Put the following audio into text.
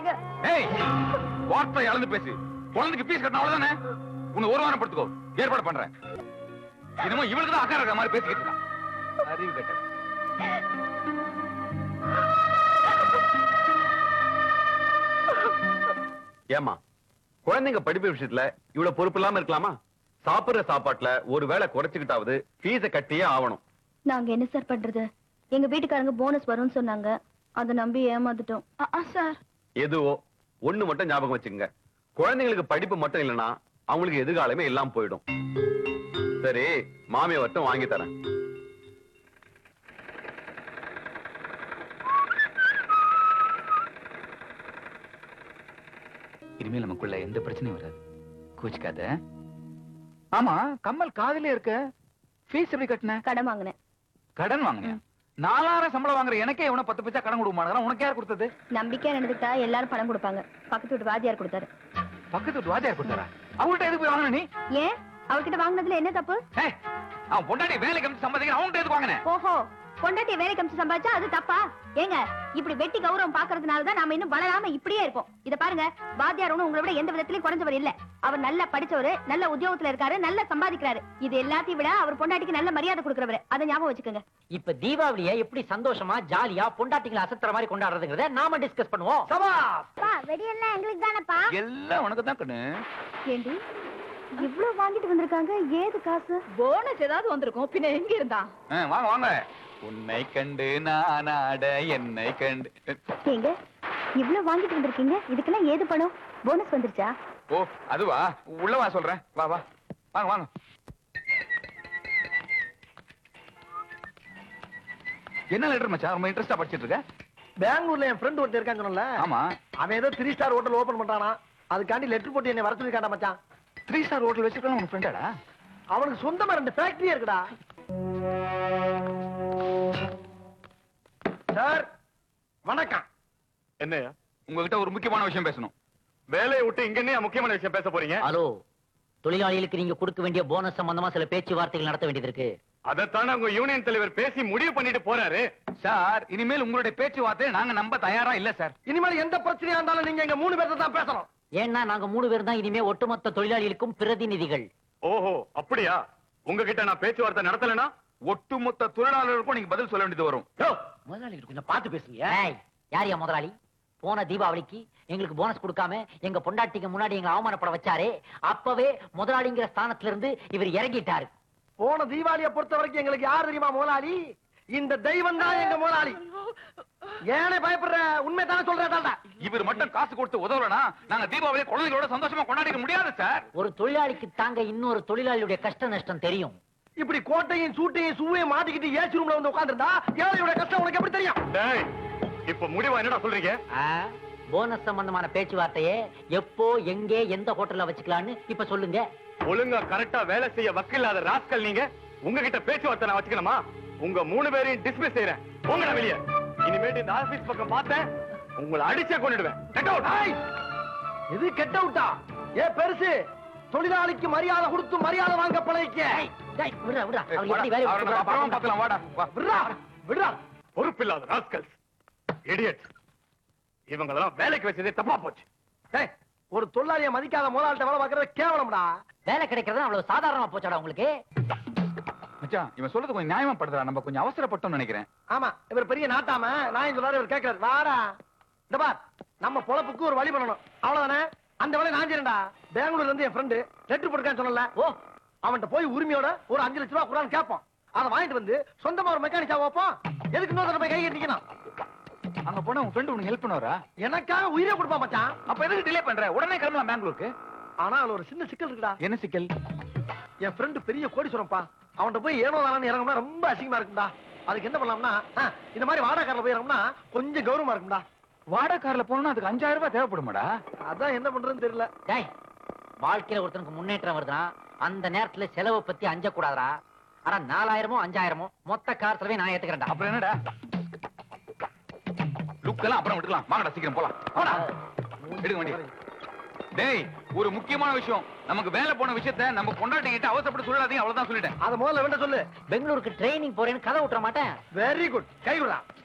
விடாதீங்க ஏய் வார்த்தை இழந்து பேசு குழந்தைக்கு பீஸ் கட்டணும் அவ்வளவுதானே உன்னை ஒரு வாரம் படுத்துக்கோ ஏற்பாடு பண்றேன் என்னமோ இவளுக்கு தான் அக்கா இருக்கிற மாதிரி பேசிக்கிட்டு இருக்கான் அறிவு கெட்ட ஏமா குழந்தைங்க படிப்பு விஷயத்துல இவ்வளவு பொறுப்பு இல்லாம இருக்கலாமா சாப்பிடுற சாப்பாட்டுல ஒரு வேளை குறைச்சுக்கிட்டாவது ஃபீஸ கட்டியே ஆகணும் நாங்க என்ன சார் பண்றது எங்க வீட்டுக்காரங்க போனஸ் வரும்னு சொன்னாங்க அதை நம்பி ஏமாந்துட்டோம் சார் எதுவோ ஒண்ணு மட்டும் ஞாபகம் வச்சுக்கங்க குழந்தைங்களுக்கு படிப்பு மட்டும் இல்லைன்னா அவங்களுக்கு எதிர்காலமே எல்லாம் போயிடும் சரி மாமியை மட்டும் வாங்கி தரேன் இனிமேல் நமக்குள்ள எந்த பிரச்சனையும் வராது கோச்சிக்காத ஆமா கம்மல் காதலே இருக்க ஃபீஸ் எப்படி கட்டின கடன் வாங்கினேன் கடன் வாங்கினேன் நாலாயிரம் சம்பளம் வாங்குற எனக்கே இவனை பத்து பைசா கடன் கொடுக்க மாட்டேங்கிறான் உனக்கு யார் கொடுத்தது நம்பிக்கையா நடந்துட்டா எல்லாரும் பணம் கொடுப்பாங்க பக்கத்து வீட்டு வாதியார் கொடுத்தாரு பக்கத்து வீட்டு வாத்தியார் கொடுத்தாரா அவங்கள்ட்ட எதுக்கு போய் வாங்கின நீ ஏன் அவர்கிட்ட வாங்கினதுல என்ன தப்பு ஏய், அவன் பொண்டாட்டி வேலைக்கு அனுப்பிச்சு சம்பாதிக்கிற அவன்கிட்ட எதுக்கு வாங்கின ஓஹோ பொண்டாட்டி வேலைக்கு அமிச்சு சம்பாதிச்சா அது தப்பா ஏங்க இப்படி வெட்டி கௌரவம் பாக்குறதுனால தான் நாம இன்னும் வளராம இப்படியே இருக்கோம் இத பாருங்க வாத்தியார் ஒண்ணும் உங்களை விட எந்த விதத்திலயும் குறைஞ்சவர் இல்ல அவர் நல்லா படிச்சவரு நல்ல உத்தியோகத்துல இருக்காரு நல்லா சம்பாதிக்கிறாரு இது எல்லாத்தையும் விட அவர் பொண்டாட்டிக்கு நல்ல மரியாதை கொடுக்கறவரு அதை ஞாபகம் வச்சுக்கோங்க இப்ப தீபாவளிய எப்படி சந்தோஷமா ஜாலியா பொண்டாட்டிங்களை அசத்துற மாதிரி கொண்டாடுறதுங்கிறத நாம டிஸ்கஸ் பண்ணுவோம் வெடியெல்லாம் எங்களுக்கு தானப்பா எல்லாம் உனக்கு தான் கண்ணு ஏண்டி இவ்ளோ வாங்கிட்டு வந்திருக்காங்க ஏது காசு போனஸ் ஏதாவது வந்திருக்கும் பின்ன எங்க இருந்தா ஆ, வாங்க வாங்க உன்னை கண்டு நான் ஆட என்னை கண்டு ஏங்க இவ்ளோ வாங்கிட்டு வந்திருக்கீங்க இதுக்கெல்லாம் ஏது பணம் போனஸ் வந்துருச்சா ஓ அதுவா உள்ள வா சொல்றேன் வா வா வாங்க வாங்க என்ன லெட்டர் மச்சான் ரொம்ப இன்ட்ரெஸ்டா படிச்சிட்டு இருக்க பெங்களூர்ல என் ஃப்ரெண்ட் ஒருத்தர் இருக்கான்னு சொன்னல ஆமா அவன் ஏதோ த்ரீ ஸ்டார் ஹோட்டல் ஓபன் பண்றானா அதுக்காண்டி லெட்டர் போட்டு என்னை வர சொல்லிருக்காண்டா மச்சான் த்ரீ ஸ்டார் ஹோட்டல் வச்சிருக்கான் உங்க ஃப்ரெண்டாடா அவனுக்கு சொந்தமா ரெண்டு ஃபேக்டரியே இருக்குடா சார் வணக்கம் என்னையா உங்ககிட்ட ஒரு முக்கியமான விஷயம் பேசணும் வேலையை விட்டு இங்க என்ன முக்கியமான விஷயம் பேச போறீங்க ஹலோ தொழிலாளிகளுக்கு நீங்க கொடுக்க வேண்டிய போனஸ் சம்பந்தமா சில பேச்சுவார்த்தைகள் நடத்த வேண்டியது இருக்கு அதைத்தானே உங்க யூனியன் தலைவர் பேசி முடிவு பண்ணிட்டு போறாரு சார் இனிமேல் உங்களுடைய பேச்சுவார்த்தையை நாங்க நம்ப தயாரா இல்ல சார் இனிமேல் எந்த பிரச்சனையா இருந்தாலும் நீங்க எங்க மூணு பேர்த்த தான் பேசணும் ஏன்னா நாங்க மூணு பேர் தான் இனிமே ஒட்டுமொத்த தொழிலாளிகளுக்கும் பிரதிநிதிகள் ஓஹோ அப்படியா உங்ககிட்ட நான் பேச்சுவார்த்தை நடத்தலைன்னா ஒட்டுமொத்த தொழிலாளர்களுக்கும் நீங்க பதில் சொல்ல வேண்டியது வரும் முதலாளி கொஞ்சம் பார்த்து பேசுங்க யாரியா முதலாளி போன தீபாவளிக்கு எங்களுக்கு போனஸ் கொடுக்காம எங்க பொண்டாட்டிக்கு முன்னாடி எங்களை அவமானப்பட வச்சாரே அப்பவே முதலாளிங்கிற ஸ்தானத்துல இருந்து இவர் இறங்கிட்டாரு போன தீபாவளியை பொறுத்த வரைக்கும் எங்களுக்கு யார் தெரியுமா முதலாளி இந்த தெய்வம் தான் எங்க முதலாளி ஏனே பயப்படுற உண்மை தானே சொல்றேன்டா இவர் மட்டும் காசு கொடுத்து உதவலனா நாங்க தீபாவளி குழந்தைகளோட சந்தோஷமா கொண்டாடிக்க முடியாது சார் ஒரு தொழிலாளிக்கு தாங்க இன்னொரு தொழிலாளியுடைய கஷ்ட நஷ்டம் தெரியும் இப்படி கோட்டையும் சூட்டையும் சூவையும் மாட்டிக்கிட்டு ஏசி ரூம்ல வந்து உட்கார்ந்திருந்தா ஏழையோட கஷ்டம் உனக்கு எப்படி தெரியும் டேய் இப்ப முடிவா என்னடா சொல்றீங்க ஆ, போனஸ் சம்பந்தமான பேச்சுவார்த்தையை எப்போ எங்கே எந்த ஹோட்டல்ல வச்சுக்கலாம்னு இப்ப சொல்லுங்க ஒழுங்கா கரெக்டா வேலை செய்ய வக்கில்லாத ராஸ்கல் நீங்க உங்ககிட்ட பேச்சுவார்த்தை நான் வச்சுக்கணுமா உங்க மூணு பேரையும் டிஸ்மிஸ் செய்யறேன் போங்கடா வெளிய இனிமேட்டு இந்த ஆபீஸ் பக்கம் பார்த்தேன் உங்களை அடிச்சே கொண்டுடுவேன் Get out. ஏய், இது கெட்ட விட்டா ஏ பெருசு தொழிலாளிக்கு மரியாதை கொடுத்து மரியாதை வாங்க பழகிக்க டேய், விட்றா, விட்றா. அவர் எப்படி வேலையை அவரை நம்ம அப்புறமா விட்டுட்டு பார்க்கலாம் வாடா வா விடுறா விடுறா பொறுப்பில்லாத ராஸ்கல் இடியட் இவங்களெல்லாம் வேலைக்கு வச்சதே தப்பா போச்சு ஏய், ஒரு தொழிலாளியை மதிக்காத முதலாளிட்ட வேலை பார்க்கறது கேவலம்டா வேலை கிடைக்கிறது அவ்வளவு சாதாரணமா போச்சாடா உங்களுக்கு மச்சான் இவன் சொல்றது கொஞ்சம் நியாயமா படுத்துறா நம்ம கொஞ்சம் அவசரப்பட்டோம்னு நினைக்கிறேன் ஆமா இவர் பெரிய நாட்டாம நான் சொல்றாரு இவர் கேட்கிறாரு வாடா இந்த பார் நம்ம பொழப்புக்கு ஒரு வழி பண்ணணும் அவ்வளவுதானே அந்த வேலையை நான் செய்யறேன்டா பெங்களூர்ல இருந்து என் ஃப்ரெண்டு லெட்டர் போட்டுருக்கான்னு சொன்னல ஓ அவன்கிட்ட போய் உரிமையோட ஒரு அஞ்சு லட்ச ரூபா குடான்னு கேட்போம் அதை வாங்கிட்டு வந்து சொந்தமா ஒரு மெக்கானிக்கா வைப்போம் எதுக்கு இன்னொரு போய் கை கட்டிக்கணும் அங்க போனா உன் ஃப்ரெண்ட் உனக்கு ஹெல்ப் பண்ணுவாரா எனக்காக உயிரே கொடுப்பான் மச்சான் அப்ப எதுக்கு டிலே பண்ற உடனே கிளம்பலாம் பெங்களூருக்கு ஆனா அதுல ஒரு சின்ன சிக்கல் இருக்குடா என்ன சிக்கல் என் ஃப்ரெண்டு பெரிய கோடீஸ்வரன்ப்பா அவன்கிட்ட போய் ஏனோ தானு இறங்கணும்னா ரொம்ப அசிங்கமா இருக்கும்டா அதுக்கு என்ன பண்ணலாம்னா ஆ, இந்த மாதிரி வாடகை கார்ல போய் இறங்கணும்னா கொஞ்சம் கௌரவமா இருக்கும்டா வாடகை கார்ல போனா அதுக்கு அஞ்சாயிரம் ரூபாய் தேவைப்படுமாடா அதான் என்ன பண்றதுன்னு தெரியல டேய் வாழ்க்கையில ஒருத்தனுக்கு முன்னேற்றம் வருதுன்னா அந்த நேரத்துல செலவை பத்தி அஞ்ச கூடாதா ஆனா நாலாயிரமோ அஞ்சாயிரமோ மொத்த கார் செலவே நான் ஏத்துக்கிறேன்டா அப்புறம் என்னடா லுக் எல்லாம் அப்புறம் விட்டுக்கலாம் வாங்கடா சீக்கிரம் போலாம் போடா எடுக்க வண்டி டேய் ஒரு முக்கியமான விஷயம் நமக்கு வேலை போன விஷயத்த நம்ம பொண்டாட்டிக்கிட்ட அவசரப்பட்டு சொல்லாதீங்க அவ்வளவுதான் சொல்லிட்டேன் அதை முதல்ல வேண்ட சொல்லு பெங்களூருக்கு ட்ரைனிங் போறேன்னு கதை விட்டுற மாட்டேன் வெரி குட் கை விடுறா